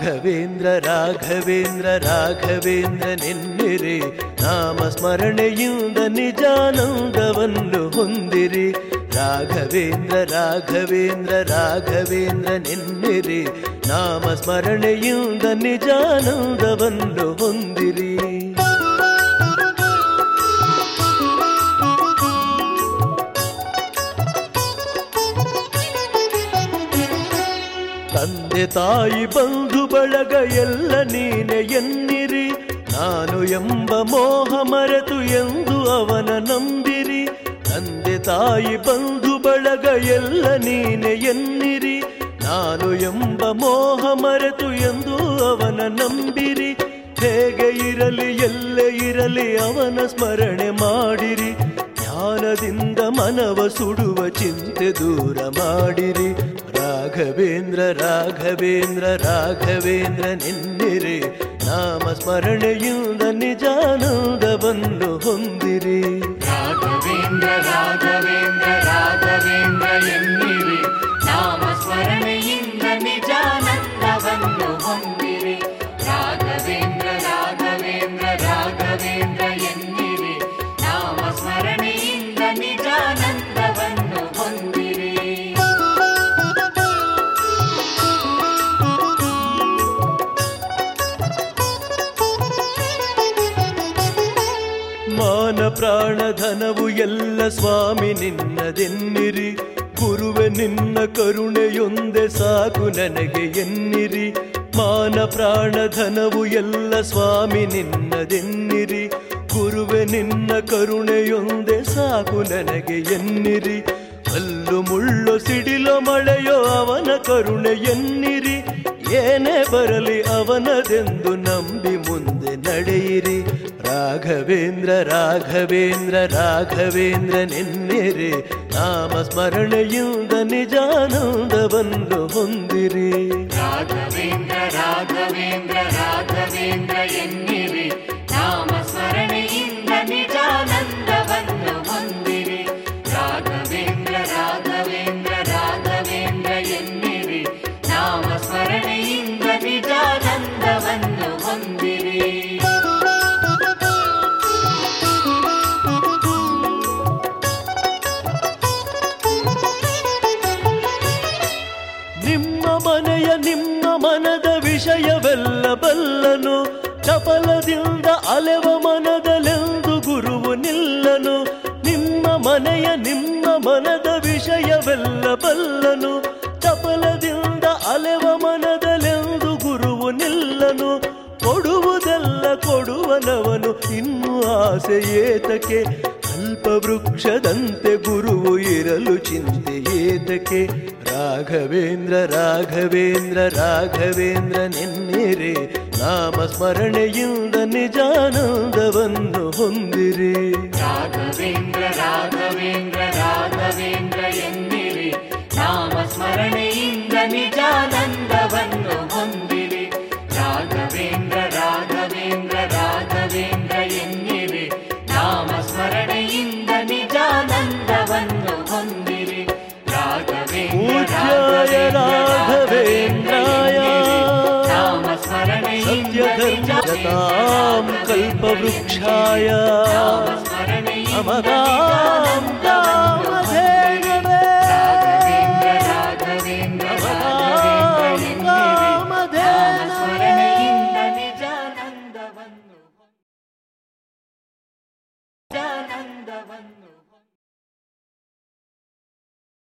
ರಾಘವೇಂದ್ರ ರಾಘವೇಂದ್ರ ರಾಘವೇಂದ್ರ ನೆನ್ನಿರಿ ನಾಮ ಸ್ಮರಣೆಯಿಂದ ನಿಜಾನಂದವನ್ನು ಹೊಂದಿರಿ ರಾಘವೇಂದ್ರ ರಾಘವೇಂದ್ರ ರಾಘವೇಂದ್ರ ನೆನ್ನಿರಿ ನಾಮ ಸ್ಮರಣೆಯಿಂದ ನಿಜಾನಂದವನ್ನು ಹೊಂದಿರಿ ತಂದೆ ತಾಯಿ ಬಂಧು ಬಳಗ ಎಲ್ಲ ನೀನೆ ಎನ್ನಿರಿ ನಾನು ಎಂಬ ಮೋಹ ಮರೆತು ಎಂದು ಅವನ ನಂಬಿರಿ ತಂದೆ ತಾಯಿ ಬಂಧು ಬಳಗ ಎಲ್ಲ ನೀನೆ ಎನ್ನಿರಿ ನಾನು ಎಂಬ ಮೋಹ ಮರೆತು ಎಂದು ಅವನ ನಂಬಿರಿ ಹೇಗೆ ಇರಲಿ ಎಲ್ಲೇ ಇರಲಿ ಅವನ ಸ್ಮರಣೆ ಮಾಡಿರಿ ಜ್ಞಾನದಿಂದ ಮನವ ಸುಡುವ ಚಿಂತೆ ದೂರ ಮಾಡಿರಿ ರಾಘವೇಂದ್ರ ರಾಘವೇಂದ್ರ ರಾಘವೇಂದ್ರ ನಿನ್ನಿರಿ ನಾಮ ಸ್ಮರಣೆಯಿಂದ ನಿಜಾನಂದವನ್ನು ಹೊಂದಿರಿ ರಾಘವೇಂದ್ರ ರಾಘವೇಂದ್ರ ರಾಘವೇಂದ್ರ ಎನ್ನಿರಿ ನಾಮ ಸ್ಮರಣೆಯಿಂದ ನಿಜಾನಂದವನ್ನು ಹೊಂದಿರಿ ರಾಘವೇಂದ್ರ ರಾಘವೇಂದ್ರ ರಾಘವೇಂದ್ರ ಎನ್ನಿರಿ ನಾಮ ಸ್ಮರಣೆಯಿಂದ ನಿಜಾನಂದವನ್ನು ಹೊಂದಿರಿ ಮಾನ ಪ್ರಾಣ ಧನವು ಎಲ್ಲ ಸ್ವಾಮಿ ನಿನ್ನದೆನ್ನಿರಿ ಗುರುವೆ ನಿನ್ನ ಕರುಣೆಯೊಂದೆ ಸಾಕು ನನಗೆ ಎನ್ನಿರಿ ಮಾನ ಪ್ರಾಣ ಧನವು ಎಲ್ಲ ಸ್ವಾಮಿ ನಿನ್ನದೆನ್ನಿರಿ ಗುರುವೆ ನಿನ್ನ ಕರುಣೆಯೊಂದೆ ಸಾಕು ನನಗೆ ಎನ್ನಿರಿ ಕಲ್ಲು ಮುಳ್ಳು ಸಿಡಿಲೋ ಮಳೆಯೋ ಅವನ ಕರುಣೆ ಎನ್ನಿರಿ ಏನೇ ಬರಲಿ ಅವನದೆಂದು ನಂಬಿ ಮುಂದೆ ನಡೆಯಿರಿ ರಾಘವೇಂದ್ರ ರಾಘವೇಂದ್ರ ರಾಘವೇಂದ್ರ ನೆನ್ನಿರಿ ನಾಮ ಸ್ಮರಣೆಯಿಂದ ನಿಜಾನಂದವನ್ನು ಹೊಂದಿರಿ ರಾಘವೇಂದ್ರ ರಾಘವೇಂದ್ರ ರಾಘವೇಂದ್ರ ಎನ್ನಿರಿ ನಾಮ ಸ್ಮರಣೆಯಿಂದ ನಿಜಾನಂದವನ್ನು ಹೊಂದಿರಿ ರಾಘವೇಂದ್ರ ರಾಘವೇಂದ್ರ ರಾಘವೇಂದ್ರ ಎನ್ನಿರಿ ನಾಮ ಸ್ಮರಣೆಯಿಂದ ನಿಜಾನಂದವನ್ನು ಹೊಂದಿರಿ ನಿಮ್ಮ ಮನೆಯ ನಿಮ್ಮ ಮನದ ವಿಷಯವೆಲ್ಲ ಬಲ್ಲನು ಚಪಲದಿಂದ ಅಲೆವ ಮನದಲೆಂದು ಗುರುವು ನಿಲ್ಲನು ನಿಮ್ಮ ಮನೆಯ ನಿಮ್ಮ ಮನದ ವಿಷಯವೆಲ್ಲ ಬಲ್ಲನು ಚಪಲದಿಂದ ಅಲೆವ ಮನದಲೆಂದು ಗುರುವು ನಿಲ್ಲನು ಕೊಡುವುದೆಲ್ಲ ಕೊಡುವನವನು ಇನ್ನು ಆಸೆ ಏತಕ್ಕೆ ಅಲ್ಪ ವೃಕ್ಷದಂತೆ ಗುರುವು ಇರಲು ಚಿಂತೆ ಏತಕ್ಕೆ ರಾಘವೇಂದ್ರ ರಾಘವೇಂದ್ರ ರಾಘವೇಂದ್ರ ನೆನ್ನಿರಿ ನಾಮ ಸ್ಮರಣೆಯಿಂದ ನಿಜಾನಂದವನ್ನು ಹೊಂದಿರಿ ರಾಘವೇಂದ್ರ ರಾಘವೇಂದ್ರ ರಾಘವೇಂದ್ರ ಎನ್ನಿರಿ ನಾಮ ಸ್ಮರಣೆಯಿಂದ ನಿಜಾನಂದವನ್ನು ಹೊಂದಿರಿ ರಾಘವೇಂದ್ರ ರಾಘವೇಂದ್ರ ರಾಘವೇಂದ್ರ ಎನ್ನಿರಿ ನಾಮ ಸ್ಮರಣೆಯಿಂದ ನಿಜಾನಂದವನ್ನು ಹೊಂದಿರಿ ರಾಘವೇಂದ್ರ ಪೂಜ್ಯಾಯ ರಾಘವೇಂದ್ರಾಯ ನಾಮ ಸ್ಮರಣೆಯಿಂದ ಸತ್ಯಧರ್ಮಜತಾಂ ಕಲ್ಪವೃಕ್ಷಾಯ ಸ್ಮರಣೆಯಿಂದ ಅಮದಾಂ